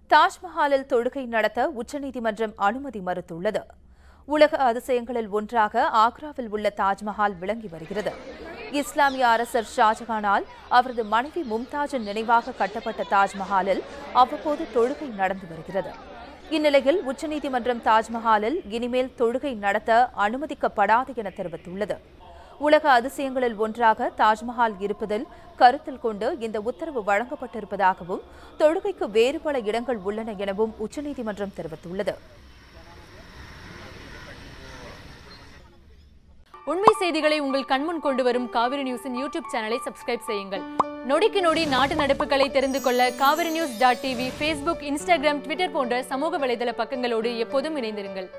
தாஜ்மஹாலில் தொழுகை நடத்த உச்சநீதிமன்றம் அனுமதி மறுத்துள்ளது உலக அதிசயங்களில் ஒன்றாக ஆக்ராவில் உள்ள தாஜ்மஹால் விளங்கி வருகிறது இஸ்லாமிய அரசர் ஷாஜகானால் அவரது மனைவி மும்தாஜின் நினைவாக கட்டப்பட்ட தாஜ்மஹாலில் அவ்வப்போது தொழுகை நடந்து வருகிறது இந்நிலையில் உச்சநீதிமன்றம் தாஜ்மஹாலில் இனிமேல் தொழுகை நடத்த அனுமதிக்கப்படாது என தெரிவித்துள்ளது உலக அதிசயங்களில் ஒன்றாக தாஜ்மஹால் இருப்பதில் கருத்தில் கொண்டு இந்த உத்தரவு வழங்கப்பட்டிருப்பதாகவும் தொழுகைக்கு வேறு பல இடங்கள் உள்ளன எனவும் உச்சநீதிமன்றம் தெரிவித்துள்ளது உண்மை செய்திகளை உங்கள் கண்முன் கொண்டு வரும் காவிரி நியூஸின் யூடியூப் சேனலை சப்ஸ்கிரைப் செய்யுங்கள் நொடிக்கு நொடி நாட்டு நடப்புகளை தெரிந்து கொள்ள Kaveri news dot TV Facebook Instagram Twitter போன்ற சமூக வலைதள பக்கங்களோடு எப்போதும் இணைந்திருங்கள்